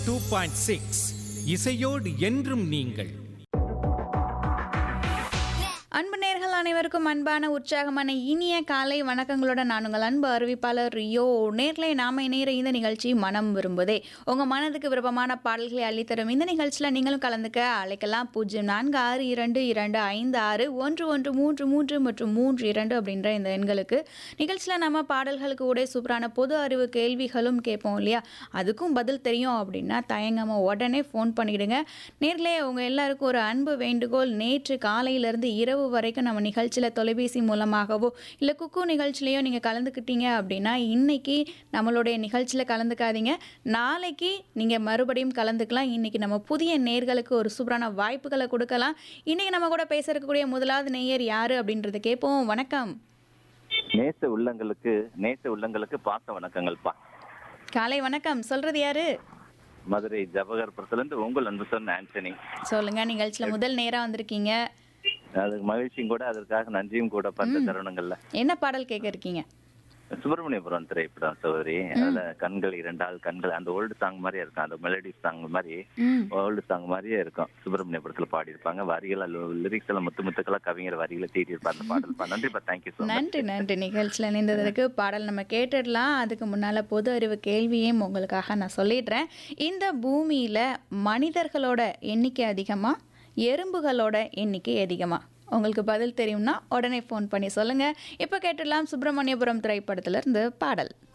two point six இசையோடு என்றும் நீங்கள் அன்பு நேர்கள் அனைவருக்கும் அன்பான உற்சாகமான இனிய காலை வணக்கங்களோட நான் உங்கள் அன்பு அறிவிப்பாளர் ரியோ நேர்களை நாம இணையிற இந்த நிகழ்ச்சி மனம் விரும்புதே உங்கள் மனதுக்கு விருப்பமான பாடல்களை அள்ளித்தரும் இந்த நிகழ்ச்சியில் நீங்களும் கலந்துக்க அழைக்கலாம் பூஜ்ஜியம் நான்கு ஆறு இரண்டு இரண்டு ஐந்து ஆறு ஒன்று ஒன்று மூன்று மூன்று மற்றும் மூன்று இரண்டு அப்படின்ற இந்த எண்களுக்கு நிகழ்ச்சியில் நம்ம பாடல்களுக்கு கூட சூப்பரான பொது அறிவு கேள்விகளும் கேட்போம் இல்லையா அதுக்கும் பதில் தெரியும் அப்படின்னா தயங்காமல் உடனே ஃபோன் பண்ணிடுங்க நேர்லே உங்கள் எல்லாருக்கும் ஒரு அன்பு வேண்டுகோள் நேற்று காலையிலேருந்து இரவு வரைக்கும் நம்ம நிகழ்ச்சியில் தொலைபேசி மூலமாகவோ இல்லை குக்கு நிகழ்ச்சிலையோ நீங்கள் கலந்துக்கிட்டீங்க அப்படின்னா இன்னைக்கு நம்மளுடைய நிகழ்ச்சியில் கலந்துக்காதீங்க நாளைக்கு நீங்கள் மறுபடியும் கலந்துக்கலாம் இன்னைக்கு நம்ம புதிய நேர்களுக்கு ஒரு சூப்பரான வாய்ப்புகளை கொடுக்கலாம் இன்னைக்கு நம்ம கூட பேச இருக்கக்கூடிய முதலாவது நேயர் யாரு அப்படின்றத கேட்போம் வணக்கம் நேச உள்ளங்களுக்கு நேச உள்ளங்களுக்கு பாச வணக்கங்கள்ப்பா காலை வணக்கம் சொல்றது யாரு மதுரை ஜவஹர்புரத்துல இருந்து உங்கள் அன்பு சொன்ன ஆண்டனி சொல்லுங்க நிகழ்ச்சியில் முதல் நேரா வந்திருக்கீங்க அதுக்கு மகிழ்ச்சியும் கூட அதற்காக நன்றியும் கூட பட்ட தருணங்கள்ல என்ன பாடல் கேட்க இருக்கீங்க சுப்பிரமணியபுரம் திரைப்படம் சகோதரி அதுல கண்கள் இரண்டால் கண்கள் அந்த ஓல்டு சாங் மாதிரியே இருக்கும் அந்த மெலடி சாங் மாதிரி ம் ஓல்டு சாங் மாதிரியே இருக்கும் சுப்பிரமணியபுரத்துல பாடி இருப்பாங்க வரிகள் லிரிக்ஸ் எல்லாம் முத்து முத்துக்களா கவிஞர் வரிகளை தீட்டி இருப்பாங்க அந்த பாடல்ப்பா நன்றிப்பா தேங்க்யூ ஸோ மச் நன்றி நன்றி நிகழ்ச்சியில் இணைந்ததற்கு பாடல் நம்ம கேட்டுடலாம் அதுக்கு முன்னால் பொது அறிவு கேள்வியும் உங்களுக்காக நான் சொல்லிடுறேன் இந்த பூமியில் மனிதர்களோட எண்ணிக்கை அதிகமா எறும்புகளோட எண்ணிக்கை அதிகமா உங்களுக்கு பதில் தெரியும்னா உடனே ஃபோன் பண்ணி சொல்லுங்கள் இப்போ கேட்டுடலாம் சுப்பிரமணியபுரம் திரைப்படத்துல இருந்து பாடல்